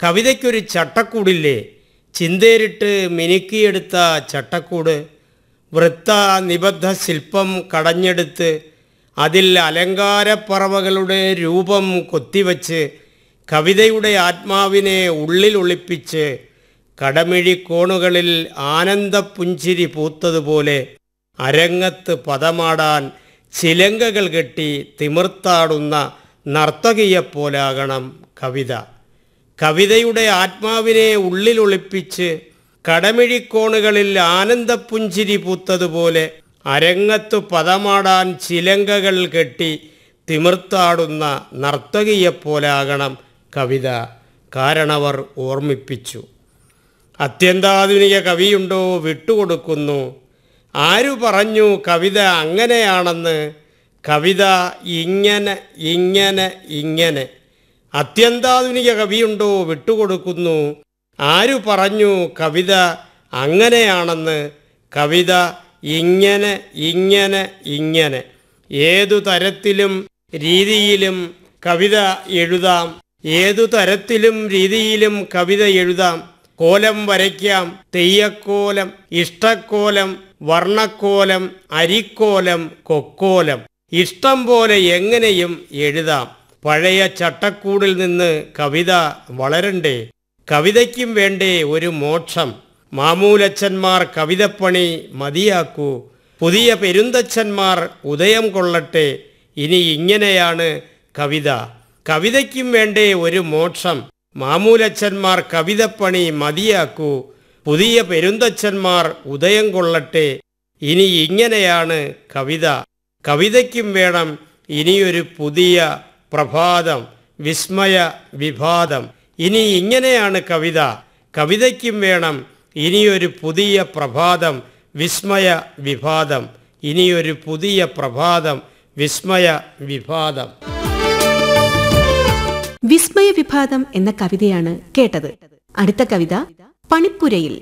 കവിതയ്ക്കൊരു ചട്ടക്കൂടില്ലേ ചിന്തേരിട്ട് മിനുക്കിയെടുത്ത ചട്ടക്കൂട് വൃത്ത നിബദ്ധ ശില്പം കടഞ്ഞെടുത്ത് അതിൽ അലങ്കാരപ്പറവകളുടെ രൂപം കൊത്തിവച്ച് കവിതയുടെ ആത്മാവിനെ ഉള്ളിൽ ഒളിപ്പിച്ച് കടമിഴിക്കോണുകളിൽ ആനന്ദപ്പുഞ്ചിരി പൂത്തതുപോലെ അരങ്ങത്ത് പദമാടാൻ ചിലങ്കകൾ കെട്ടി തിമിർത്താടുന്ന നർത്തകിയെപ്പോലാകണം കവിത കവിതയുടെ ആത്മാവിനെ ഉള്ളിൽ ഒളിപ്പിച്ച് കടമിഴിക്കോണുകളിൽ ആനന്ദപ്പുഞ്ചിരി പൂത്തതുപോലെ അരങ്ങത്തു പദമാടാൻ ചിലങ്കകൾ കെട്ടി തിമിർത്താടുന്ന നർത്തകിയെപ്പോലാകണം കവിത കാരണവർ ഓർമ്മിപ്പിച്ചു അത്യന്താധുനിക കവിയുണ്ടോ വിട്ടുകൊടുക്കുന്നു ആരു പറഞ്ഞു കവിത അങ്ങനെയാണെന്ന് കവിത ഇങ്ങനെ ഇങ്ങനെ ഇങ്ങനെ അത്യന്താധുനിക കവിയുണ്ടോ വിട്ടുകൊടുക്കുന്നു ആരു പറഞ്ഞു കവിത അങ്ങനെയാണെന്ന് കവിത ഇങ്ങനെ ഇങ്ങനെ ഇങ്ങനെ ഏതു തരത്തിലും രീതിയിലും കവിത എഴുതാം ഏതു തരത്തിലും രീതിയിലും കവിത എഴുതാം കോലം വരയ്ക്കാം തെയ്യക്കോലം ഇഷ്ടക്കോലം വർണ്ണക്കോലം അരിക്കോലം കൊക്കോലം ഇഷ്ടം പോലെ എങ്ങനെയും എഴുതാം പഴയ ചട്ടക്കൂടിൽ നിന്ന് കവിത വളരണ്ടേ കവിതയ്ക്കും വേണ്ടേ ഒരു മോക്ഷം മാമൂലച്ചന്മാർ കവിതപ്പണി മതിയാക്കൂ പുതിയ പെരുന്തച്ഛന്മാർ ഉദയം കൊള്ളട്ടെ ഇനി ഇങ്ങനെയാണ് കവിത കവിതയ്ക്കും വേണ്ടേ ഒരു മോക്ഷം മാമൂലച്ചന്മാർ കവിതപ്പണി മതിയാക്കൂ പുതിയ പെരുന്തച്ഛന്മാർ ഉദയം കൊള്ളട്ടെ ഇനി ഇങ്ങനെയാണ് കവിത കവിതയ്ക്കും വേണം ഇനിയൊരു പുതിയ പ്രഭാതം വിസ്മയ വിഭാതം ഇനി ഇങ്ങനെയാണ് കവിത കവിതയ്ക്കും വേണം ഇനിയൊരു പുതിയ പ്രഭാതം വിസ്മയ വിഭാതം ഇനിയൊരു പുതിയ പ്രഭാതം വിസ്മയ വിഭാതം വിസ്മയ വിഭാതം എന്ന കവിതയാണ് കേട്ടത് അടുത്ത കവിത പണിപ്പുരയിൽ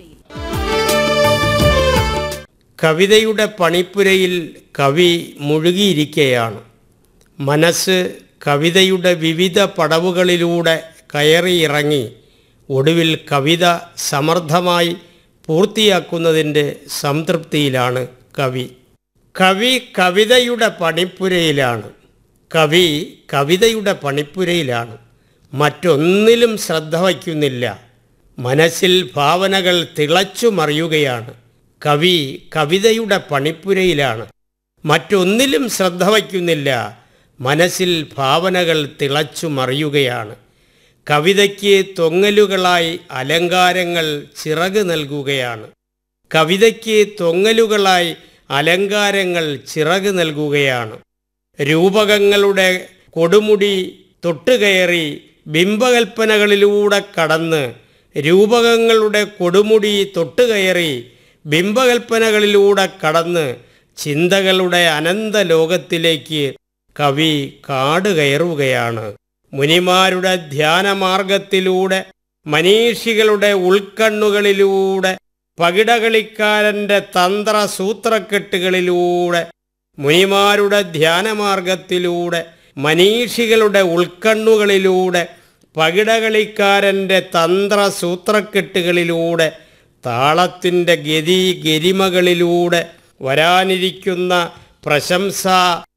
കവിതയുടെ പണിപ്പുരയിൽ കവി മുഴുകിയിരിക്കുകയാണ് മനസ്സ് കവിതയുടെ വിവിധ പടവുകളിലൂടെ കയറിയിറങ്ങി ഒടുവിൽ കവിത സമർത്ഥമായി പൂർത്തിയാക്കുന്നതിൻ്റെ സംതൃപ്തിയിലാണ് കവി കവി കവിതയുടെ പണിപ്പുരയിലാണ് കവി കവിതയുടെ പണിപ്പുരയിലാണ് മറ്റൊന്നിലും ശ്രദ്ധ വയ്ക്കുന്നില്ല മനസ്സിൽ ഭാവനകൾ തിളച്ചു മറിയുകയാണ് കവി കവിതയുടെ പണിപ്പുരയിലാണ് മറ്റൊന്നിലും ശ്രദ്ധ വയ്ക്കുന്നില്ല മനസ്സിൽ ഭാവനകൾ തിളച്ചു മറിയുകയാണ് കവിതയ്ക്ക് തൊങ്ങലുകളായി അലങ്കാരങ്ങൾ ചിറക് നൽകുകയാണ് കവിതയ്ക്ക് തൊങ്ങലുകളായി അലങ്കാരങ്ങൾ ചിറക് നൽകുകയാണ് രൂപകങ്ങളുടെ കൊടുമുടി തൊട്ടുകയറി ബിംബകൽപ്പനകളിലൂടെ കടന്ന് രൂപകങ്ങളുടെ കൊടുമുടി തൊട്ടുകയറി ബിംബകൽപ്പനകളിലൂടെ കടന്ന് ചിന്തകളുടെ അനന്ത ലോകത്തിലേക്ക് കവി കാട് കയറുകയാണ് മുനിമാരുടെ ധ്യാനമാർഗത്തിലൂടെ മനീഷികളുടെ ഉൾക്കണ്ണുകളിലൂടെ പകിടകളിക്കാരൻ്റെ തന്ത്ര സൂത്രക്കെട്ടുകളിലൂടെ മുനിമാരുടെ ധ്യാനമാർഗത്തിലൂടെ മനീഷികളുടെ ഉൾക്കണ്ണുകളിലൂടെ പകിടകളിക്കാരൻ്റെ തന്ത്ര സൂത്രക്കെട്ടുകളിലൂടെ താളത്തിൻ്റെ ഗതി ഗരിമകളിലൂടെ വരാനിരിക്കുന്ന പ്രശംസാ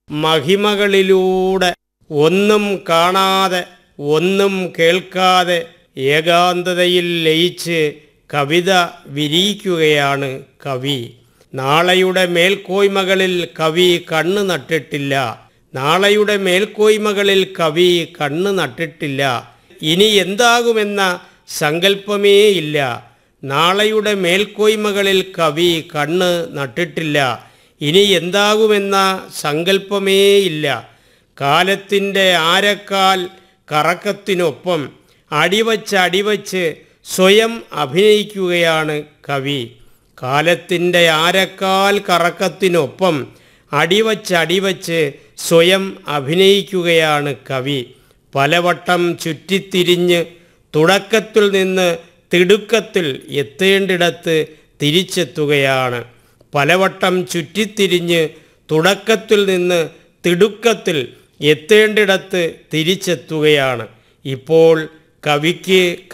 മഹിമകളിലൂടെ ഒന്നും കാണാതെ ഒന്നും കേൾക്കാതെ ഏകാന്തതയിൽ ലയിച്ച് കവിത വിരിയിക്കുകയാണ് കവി നാളെയുടെ മേൽക്കോയ്മകളിൽ കവി കണ്ണ് നട്ടിട്ടില്ല നാളെയുടെ മേൽക്കോയ്മകളിൽ കവി കണ്ണ് നട്ടിട്ടില്ല ഇനി എന്താകുമെന്ന സങ്കല്പമേ ഇല്ല നാളെയുടെ മേൽക്കോയ്മകളിൽ കവി കണ്ണ് നട്ടിട്ടില്ല ഇനി എന്താകുമെന്ന സങ്കല്പമേ ഇല്ല കാലത്തിൻ്റെ ആരക്കാൽ കറക്കത്തിനൊപ്പം അടിവച്ച് അടിവച്ച് സ്വയം അഭിനയിക്കുകയാണ് കവി കാലത്തിൻ്റെ ആരക്കാൽ കറക്കത്തിനൊപ്പം അടിവച്ച് അടിവച്ച് സ്വയം അഭിനയിക്കുകയാണ് കവി പലവട്ടം ചുറ്റിത്തിരിഞ്ഞ് തുടക്കത്തിൽ നിന്ന് തിടുക്കത്തിൽ എത്തേണ്ടിടത്ത് തിരിച്ചെത്തുകയാണ് പലവട്ടം ചുറ്റിത്തിരിഞ്ഞ് തുടക്കത്തിൽ നിന്ന് തിടുക്കത്തിൽ എത്തേണ്ടിടത്ത് തിരിച്ചെത്തുകയാണ് ഇപ്പോൾ കവിക്ക്